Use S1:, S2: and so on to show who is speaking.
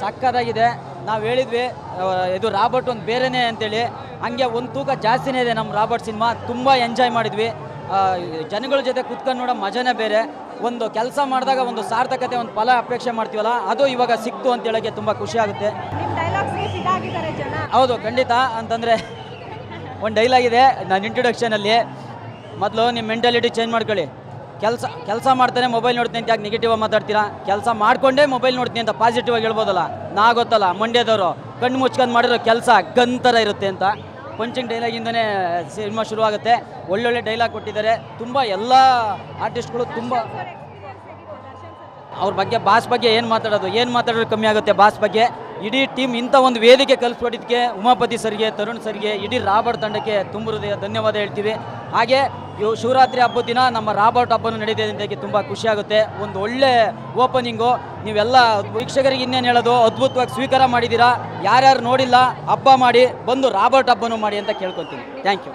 S1: ಸಕ್ಕದಾಗಿದೆ ನಾವು ಹೇಳಿದ್ವಿ ಆ, ಇದು ರಾಬರ್ಟ್ ಒಂದು ಬೇರೆನೇ ಅಂತೇಳಿ ಹಂಗೆ ಒಂದು ತೂಕ ಜಾಸ್ತಿನೇ ಇದೆ ನಮ್ಮ ರಾಬರ್ಟ್ ಸಿನಿಮಾ ತುಂಬ ಎಂಜಾಯ್ ಮಾಡಿದ್ವಿ ಆ, ಜನಗಳ ಜೊತೆ ಕುತ್ಕೊಂಡು ನೋಡೋ ಮಜಾನೇ ಬೇರೆ ಒಂದು ಕೆಲಸ ಮಾಡಿದಾಗ ಒಂದು ಸಾರ್ಥಕತೆ ಒಂದು ಫಲ ಅಪೇಕ್ಷೆ ಮಾಡ್ತೀವಲ್ಲ ಅದು ಇವಾಗ ಸಿಕ್ತು ಅಂತ ಹೇಳೋಕ್ಕೆ ತುಂಬ ಖುಷಿ ಆಗುತ್ತೆ
S2: ನಿಮ್ಮ ಡೈಲಾಗ್ಸ್ಗೆ ಫಿದಾಗಿದ್ದಾರೆ ಜನ
S1: ಹೌದು ಖಂಡಿತ ಅಂತಂದರೆ ಒಂದು ಡೈಲಾಗ್ ಇದೆ ನನ್ನ ಇಂಟ್ರೊಡಕ್ಷನಲ್ಲಿ ಮೊದಲು ನಿಮ್ಮ ಮೆಂಟಾಲಿಟಿ ಚೇಂಜ್ ಮಾಡ್ಕೊಳ್ಳಿ ಕೆಲಸ ಕೆಲಸ ಮಾಡ್ತಾನೆ ಮೊಬೈಲ್ ನೋಡ್ತೀನಿ ಅಂತ ಯಾಕೆ ನೆಗೆಟಿವ್ ಮಾತಾಡ್ತೀರಾ ಕೆಲಸ ಮಾಡ್ಕೊಂಡೇ ಮೊಬೈಲ್ ನೋಡ್ತೀನಿ ಅಂತ ಪಾಸಿಟಿವ್ ಆಗಿ ಹೇಳ್ಬೋದಲ್ಲ ನಾ ಗೊತ್ತಲ್ಲ ಮಂಡ್ಯದವರು ಕಣ್ಣು ಮುಚ್ಕೊಂಡು ಮಾಡಿರೋ ಕೆಲಸ ಗನ್ ಥರ ಇರುತ್ತೆ ಅಂತ ಪಂಚಿಂಗ್ ಡೈಲಾಗಿಂದನೇ ಸಿನಿಮಾ ಶುರುವಾಗುತ್ತೆ ಒಳ್ಳೊಳ್ಳೆ ಡೈಲಾಗ್ ಕೊಟ್ಟಿದ್ದಾರೆ ತುಂಬ ಎಲ್ಲ ಆರ್ಟಿಸ್ಟ್ಗಳು ತುಂಬ ಅವ್ರ ಬಗ್ಗೆ ಬಾಸ್ ಬಗ್ಗೆ ಏನು ಮಾತಾಡೋದು ಏನು ಮಾತಾಡೋದು ಕಮ್ಮಿ ಆಗುತ್ತೆ ಬಾಸ್ ಬಗ್ಗೆ ಇಡೀ ಟೀಮ್ ಇಂಥ ಒಂದು ವೇದಿಕೆ ಕಲಿಸ್ಕೊಟ್ಟಿದ್ದಕ್ಕೆ ಉಮಾಪತಿ ಸರ್ಗೆ ತರುಣ್ ಸರ್ಗೆ ಇಡೀ ರಾಬರ್ಟ್ ತಂಡಕ್ಕೆ ತುಂಬ ಹೃದಯ ಧನ್ಯವಾದ ಹೇಳ್ತೀವಿ ಹಾಗೆ ಇವು ಶಿವರಾತ್ರಿ ಹಬ್ಬದ ದಿನ ನಮ್ಮ ರಾಬರ್ಟ್ ಹಬ್ಬನೂ ನಡೀತಿದೆ ಅಂತ ತುಂಬ ಖುಷಿ ಆಗುತ್ತೆ ಒಂದು ಒಳ್ಳೆ ಓಪನಿಂಗು ನೀವೆಲ್ಲ ವೀಕ್ಷಕರಿಗೆ ಇನ್ನೇನು ಹೇಳೋದು ಅದ್ಭುತವಾಗಿ ಸ್ವೀಕಾರ ಮಾಡಿದ್ದೀರಾ ಯಾರ್ಯಾರು ನೋಡಿಲ್ಲ ಹಬ್ಬ ಮಾಡಿ ಬಂದು ರಾಬರ್ಟ್ ಹಬ್ಬನೂ ಮಾಡಿ ಅಂತ ಕೇಳ್ಕೊತೀನಿ ಥ್ಯಾಂಕ್ ಯು